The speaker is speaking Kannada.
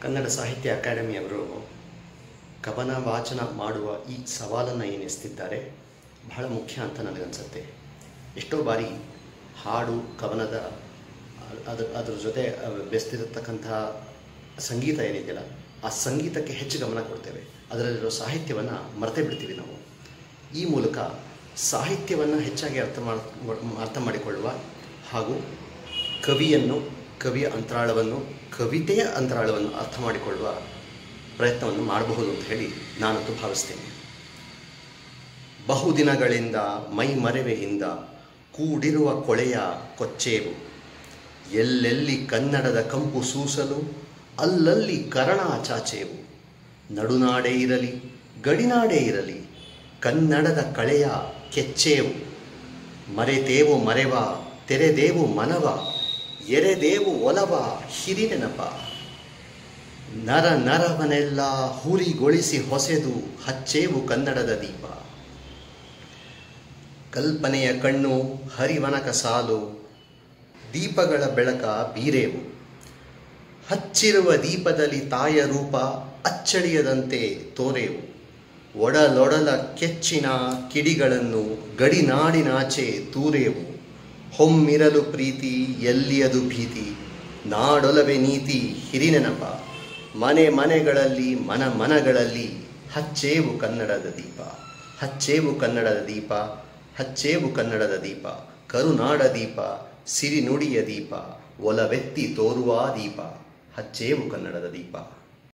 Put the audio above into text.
ಕನ್ನಡ ಸಾಹಿತ್ಯ ಅಕಾಡೆಮಿಯವರು ಕವನ ವಾಚನ ಮಾಡುವ ಈ ಸವಾಲನ್ನು ಏನಿಸ್ತಿದ್ದಾರೆ ಬಹಳ ಮುಖ್ಯ ಅಂತ ನನಗನ್ಸುತ್ತೆ ಎಷ್ಟೋ ಬಾರಿ ಹಾಡು ಕವನದ ಅದ್ರ ಅದ್ರ ಜೊತೆ ಬೆಸ್ತಿರತಕ್ಕಂತಹ ಸಂಗೀತ ಏನಿದೆಯಲ್ಲ ಆ ಸಂಗೀತಕ್ಕೆ ಹೆಚ್ಚು ಗಮನ ಕೊಡ್ತೇವೆ ಅದರಲ್ಲಿರೋ ಸಾಹಿತ್ಯವನ್ನು ಮರೆತೇ ಬಿಡ್ತೀವಿ ನಾವು ಈ ಮೂಲಕ ಸಾಹಿತ್ಯವನ್ನು ಹೆಚ್ಚಾಗಿ ಅರ್ಥ ಮಾಡ್ ಅರ್ಥ ಮಾಡಿಕೊಳ್ಳುವ ಹಾಗೂ ಕವಿಯನ್ನು ಕವಿಯ ಅಂತರಾಳವನ್ನು ಕವಿತೆಯ ಅಂತರಾಳವನ್ನು ಅರ್ಥ ಮಾಡಿಕೊಳ್ಳುವ ಪ್ರಯತ್ನವನ್ನು ಮಾಡಬಹುದು ಅಂತ ಹೇಳಿ ನಾನಂತೂ ಭಾವಿಸ್ತೇನೆ ಬಹುದಿನಗಳಿಂದ ಮೈ ಮರೆವೆಯಿಂದ ಕೂಡಿರುವ ಕೊಳೆಯ ಕೊಚ್ಚೇವು ಎಲ್ಲೆಲ್ಲಿ ಕನ್ನಡದ ಕಂಪು ಸೂಸಲು ಅಲ್ಲಲ್ಲಿ ಕರಣ ಚಾಚೇವು ನಡುನಾಡೇ ಇರಲಿ ಗಡಿನಾಡೇ ಇರಲಿ ಕನ್ನಡದ ಕಳೆಯ ಕೆಚ್ಚೇವು ಮರೆತೇವು ಮರೆವ ತೆರೆದೇವು ಮನವ ಎರೆದೇವು ಒಲವ ಹಿರಿನೆನಪ ನರ ನರವನೆಲ್ಲ ಹುರಿಗೊಳಿಸಿ ಹೊಸೆದು ಹಚ್ಚೇವು ಕನ್ನಡದ ದೀಪ ಕಲ್ಪನೆಯ ಕಣ್ಣು ಹರಿವನಕ ಸಾಲು ದೀಪಗಳ ಬೆಳಕ ಬೀರೇವು ಹಚ್ಚಿರುವ ದೀಪದಲ್ಲಿ ತಾಯ ರೂಪ ಅಚ್ಚಳಿಯದಂತೆ ತೋರೇವು ಒಡಲೊಡಲ ಕೆಚ್ಚಿನ ಕಿಡಿಗಳನ್ನು ಗಡಿನಾಡಿನಾಚೆ ತೂರೇವು ಹೊಮ್ಮಿರಲು ಪ್ರೀತಿ ಎಲ್ಲಿಯದು ಭೀತಿ ನಾಡೊಲವೆ ನೀತಿ ಹಿರಿನೆನಪ ಮನೆ ಮನೆಗಳಲ್ಲಿ ಮನ ಮನಗಳಲ್ಲಿ ಹಚ್ಚೇವು ಕನ್ನಡದ ದೀಪ ಹಚ್ಚೇವು ಕನ್ನಡದ ದೀಪ ಹಚ್ಚೇವು ಕನ್ನಡದ ದೀಪ ಕರುನಾಡ ದೀಪ ಸಿರಿನುಡಿಯ ದೀಪ ಒಲವೆತ್ತಿ ತೋರುವ ದೀಪ ಹಚ್ಚೇವು ಕನ್ನಡದ ದೀಪ